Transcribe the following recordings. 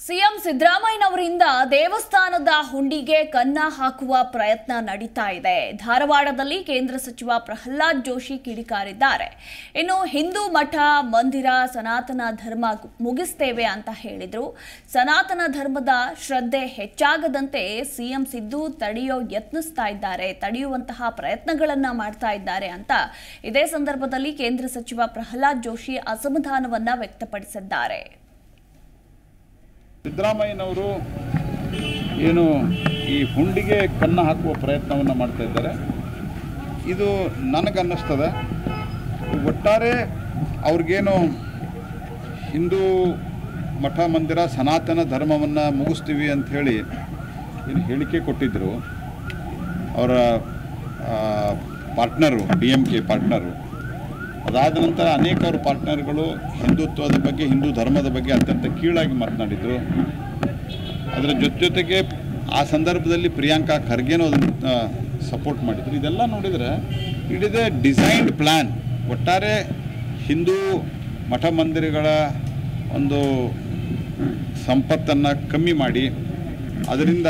CM ಸಿದ್ದರಾಮಯ್ಯನವರಿಂದ ದೇವಸ್ಥಾನದ ಹುಂಡಿಗೆ ಕನ್ನ ಹಾಕುವ ಪ್ರಯತ್ನ ನಡೀತಾ ಇದೆ ಧಾರವಾಡದಲ್ಲಿ ಕೇಂದ್ರ ಸಚಿವ ಪ್ರಹ್ಲಾದ್ ಜೋಶಿ ಕಿಡಿಕಾರಿದ್ದಾರೆ ಇನ್ನು ಹಿಂದೂ ಮಠ ಮಂದಿರ ಸನಾತನ ಧರ್ಮ ಮುಗಿಸ್ತೇವೆ ಅಂತ ಹೇಳಿದ್ರು ಸನಾತನ ಧರ್ಮದ ಶ್ರದ್ಧೆ ಹೆಚ್ಚಾಗದಂತೆ ಸಿಎಂ ಸಿದ್ದು ತಡೆಯೋ ಯತ್ನಿಸ್ತಾ ಇದ್ದಾರೆ ತಡೆಯುವಂತಹ ಪ್ರಯತ್ನಗಳನ್ನ ಮಾಡ್ತಾ ಇದ್ದಾರೆ ಅಂತ ಇದೇ ಸಂದರ್ಭದಲ್ಲಿ ಕೇಂದ್ರ ಸಚಿವ ಪ್ರಹ್ಲಾದ್ ಜೋಶಿ ಅಸಮಾಧಾನವನ್ನ ವ್ಯಕ್ತಪಡಿಸಿದ್ದಾರೆ ಸಿದ್ದರಾಮಯ್ಯನವರು ಏನು ಈ ಹುಂಡಿಗೆ ಕನ್ನ ಹಾಕುವ ಪ್ರಯತ್ನವನ್ನು ಮಾಡ್ತಾ ಇದ್ದಾರೆ ಇದು ನನಗನ್ನಿಸ್ತದೆ ಒಟ್ಟಾರೆ ಅವ್ರಿಗೇನು ಹಿಂದೂ ಮಠ ಮಂದಿರ ಸನಾತನ ಧರ್ಮವನ್ನು ಮುಗಿಸ್ತೀವಿ ಅಂಥೇಳಿ ಏನು ಹೇಳಿಕೆ ಕೊಟ್ಟಿದ್ದರು ಅವರ partner D M K partner ಅದಾದ ನಂತರ ಅನೇಕ ಅವ್ರ ಪಾರ್ಟ್ನರ್ಗಳು ಹಿಂದುತ್ವದ ಬಗ್ಗೆ ಹಿಂದೂ ಧರ್ಮದ ಬಗ್ಗೆ ಅತ್ಯಂತ ಕೀಳಾಗಿ ಮಾತನಾಡಿದರು ಅದರ ಜೊತೆ ಜೊತೆಗೆ ಆ ಸಂದರ್ಭದಲ್ಲಿ ಪ್ರಿಯಾಂಕಾ ಖರ್ಗೆನೂ ಅದನ್ನು ಸಪೋರ್ಟ್ ಮಾಡಿದರು ಇದೆಲ್ಲ ನೋಡಿದರೆ it is a designed plan ಒಟ್ಟಾರೆ ಹಿಂದೂ ಮಠ ಮಂದಿರಗಳ ಒಂದು ಸಂಪತ್ತನ್ನು ಕಮ್ಮಿ ಮಾಡಿ ಅದರಿಂದ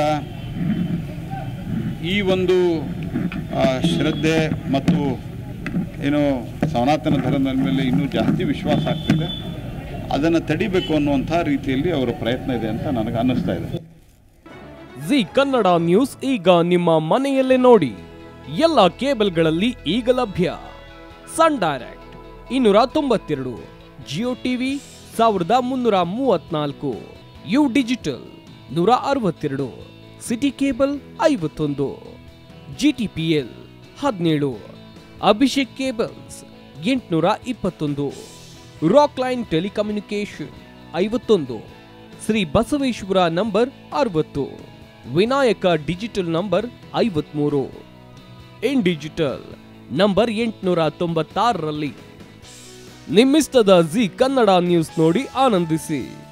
ಈ ಒಂದು ಆ, ಶ್ರದ್ಧೆ ಮತ್ತು ಏನು ಸನಾತನ ಧರ್ಮದ ಮೇಲೆ ಇನ್ನೂ ಜಾಸ್ತಿ ವಿಶ್ವಾಸ ಆಗ್ತಿದೆ ಅದನ್ನು ತಡಿಬೇಕು ಅನ್ನುವಂಥ ರೀತಿಯಲ್ಲಿ ಅವರ ಪ್ರಯತ್ನ ಇದೆ ಅಂತ ನನಗೆ ಅನ್ನಿಸ್ತಾ ಇದೆ ಜಿ ಕನ್ನಡ ನ್ಯೂಸ್ ಈಗ ನಿಮ್ಮ ಮನೆಯಲ್ಲೇ ನೋಡಿ ಎಲ್ಲ ಕೇಬಲ್ಗಳಲ್ಲಿ ಈಗ ಲಭ್ಯ ಸನ್ ಡೈರೆಕ್ಟ್ ಇನ್ನೂರ ತೊಂಬತ್ತೆರಡು ಜಿಯೋ ಟಿವಿ ಸಾವಿರದ ಮುನ್ನೂರ ಮೂವತ್ನಾಲ್ಕು ಯು ಡಿಜಿಟಲ್ ನೂರ ಅರವತ್ತೆರಡು ಸಿಟಿ ಕೇಬಲ್ ಐವತ್ತೊಂದು ಜಿಟಿಪಿಎಲ್ ಹದಿನೇಳು ಅಭಿಷೇಕ್ ಕೇಬಲ್ಸ್ ಎಂಟುನೂರ ಇಪ್ಪತ್ತೊಂದು ರಾಕ್ ಲೈನ್ ಟೆಲಿಕಮ್ಯುನಿಕೇಶನ್ ಐವತ್ತೊಂದು ಶ್ರೀ ಬಸವೇಶ್ವರ ನಂಬರ್ ಅರವತ್ತು ವಿನಾಯಕ ಡಿಜಿಟಲ್ ನಂಬರ್ ಐವತ್ಮೂರು ಇನ್ ಡಿಜಿಟಲ್ ನಂಬರ್ ಎಂಟುನೂರ ತೊಂಬತ್ತಾರರಲ್ಲಿ ನಿಮ್ಮಿಸ್ತದ ಜಿ ಕನ್ನಡ ನ್ಯೂಸ್ ನೋಡಿ ಆನಂದಿಸಿ